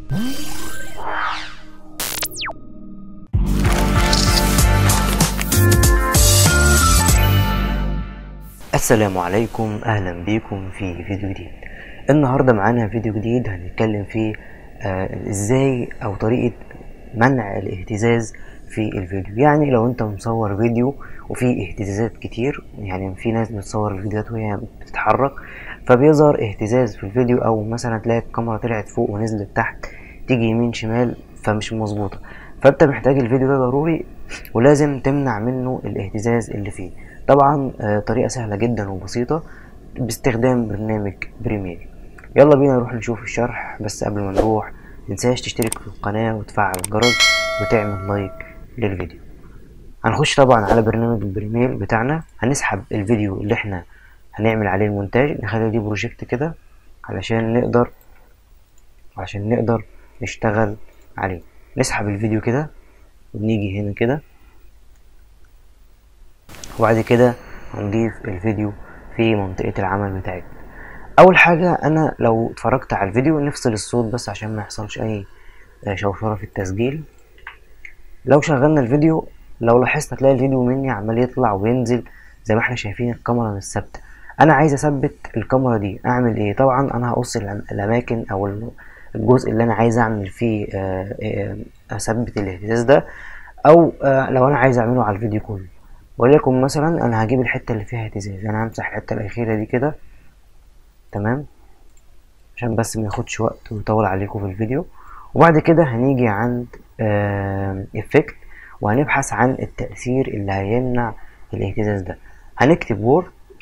السلام عليكم اهلا بيكم في فيديو جديد النهارده معانا فيديو جديد هنتكلم فيه آه ازاي او طريقه منع الاهتزاز في الفيديو يعني لو انت مصور فيديو وفيه اهتزازات كتير يعني في ناس بتصور الفيديوهات وهي بتتحرك فبيظهر اهتزاز في الفيديو او مثلا تلاقي الكاميرا طلعت فوق ونزلت تحت تيجي يمين شمال فمش مظبوطه فانت محتاج الفيديو ده ضروري ولازم تمنع منه الاهتزاز اللي فيه طبعا آه، طريقة سهلة جدا وبسيطة باستخدام برنامج بريمير يلا بينا نروح نشوف الشرح بس قبل ما نروح متنساش تشترك في القناة وتفعل الجرس وتعمل لايك للفيديو هنخش طبعا على برنامج البريمير بتاعنا هنسحب الفيديو اللي احنا هنعمل عليه المونتاج نخلي دي بروجكت كده علشان نقدر عشان نقدر نشتغل عليه نسحب الفيديو كده ونيجي هنا كده وبعد كده هنضيف الفيديو في منطقة العمل بتاعتنا أول حاجة أنا لو اتفرجت على الفيديو نفصل الصوت بس عشان ما يحصلش أي شوشرة في التسجيل لو شغلنا الفيديو لو لاحظت هتلاقي الفيديو مني عمال يطلع وينزل زي ما احنا شايفين الكاميرا مش ثابتة أنا عايز أثبت الكاميرا دي أعمل إيه طبعا أنا هقص الأماكن أو الجزء اللي أنا عايز أعمل فيه أثبت الاهتزاز ده أو لو أنا عايز أعمله على الفيديو كله وليكن مثلا انا هجيب الحته اللي فيها اهتزاز انا همسح الحته الاخيره دي كده تمام عشان بس ما ياخدش وقت ويطول عليكم في الفيديو وبعد كده هنيجي عند افكت وهنبحث عن التأثير اللي هيمنع الاهتزاز ده هنكتب وورد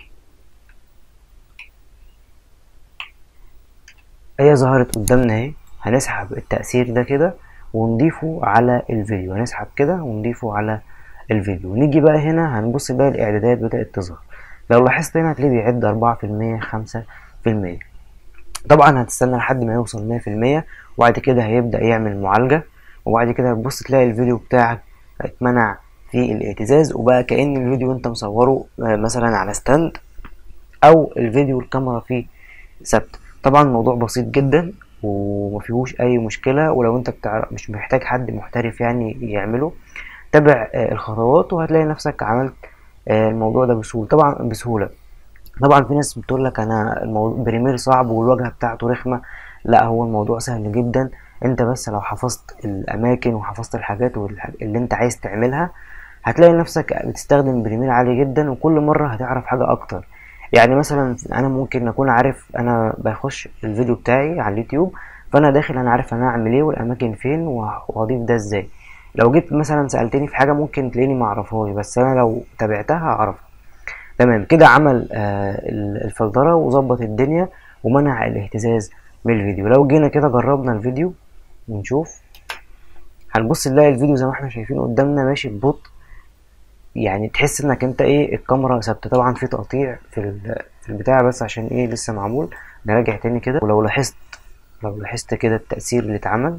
هي ظهرت قدامنا اهي هنسحب التأثير ده كده ونضيفه على الفيديو هنسحب كده ونضيفه على الفيديو نيجي بقى هنا هنبص بقى الاعدادات بدأت تظهر لو لاحظت هنا هتلاقيه بيعد أربعة في المية خمسة في المية طبعا هتستنى لحد ما يوصل مية في المية وبعد كده هيبدأ يعمل معالجة وبعد كده هتبص تلاقي الفيديو بتاعك اتمنع في الاهتزاز وبقى كأن الفيديو انت مصوره مثلا على ستاند او الفيديو الكاميرا فيه ثابتة طبعا الموضوع بسيط جدا ومفيهوش اي مشكلة ولو انت بتعرف مش محتاج حد محترف يعني يعمله تابع الخطوات وهتلاقي نفسك عملت الموضوع ده بسهولة طبعا بسهولة طبعا في ناس بتقول لك انا الموضوع بريمير صعب والواجهة بتاعته رخمة لا هو الموضوع سهل جدا انت بس لو حفظت الاماكن وحفظت الحاجات اللي انت عايز تعملها هتلاقي نفسك بتستخدم بريمير عالي جدا وكل مرة هتعرف حاجة اكتر يعني مثلا انا ممكن اكون عارف انا بخش الفيديو بتاعي على اليوتيوب فانا داخل انا عارف انا اعمل ايه والاماكن فين وهضيف ده ازاي لو جيت مثلا سألتني في حاجة ممكن تلاقيني معرفهاش بس أنا لو تابعتها هعرفها تمام كده عمل آه الفلترة وظبط الدنيا ومنع الاهتزاز من الفيديو لو جينا كده جربنا الفيديو ونشوف هنبص نلاقي الفيديو زي ما احنا شايفين قدامنا ماشي ببطء يعني تحس انك انت ايه الكاميرا ثابته طبعا في تقطيع في في البتاع بس عشان ايه لسه معمول نراجع تاني كده ولو لاحظت لو لاحظت كده التأثير اللي اتعمل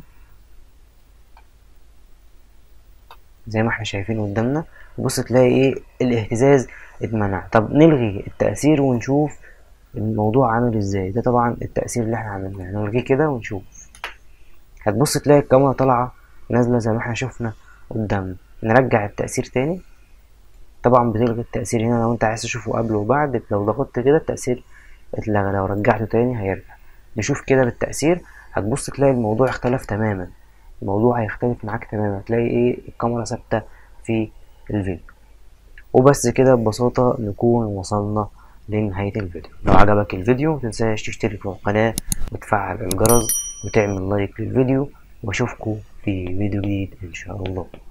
زي ما احنا شايفين قدامنا بص تلاقي ايه الاهتزاز اتمنع طب نلغي التأثير ونشوف الموضوع عامل ازاي ده طبعا التأثير اللي احنا عملناه نلغيه كده ونشوف هتبص تلاقي الكاميرا طالعة نازلة زي ما احنا شفنا قدامنا نرجع التأثير تاني طبعا بتلغي التأثير هنا لو انت عايز تشوفه قبل وبعد لو ضغطت كده التأثير اتلغى لو رجعته تاني هيرجع نشوف كده بالتأثير هتبص تلاقي الموضوع اختلف تماما الموضوع هيختلف معاك تماما هتلاقي ايه الكاميرا ثابتة في الفيديو وبس كده ببساطة نكون وصلنا لنهاية الفيديو لو عجبك الفيديو متنساش تشترك في القناة وتفعل الجرس وتعمل لايك للفيديو واشوفكم في فيديو جديد ان شاء الله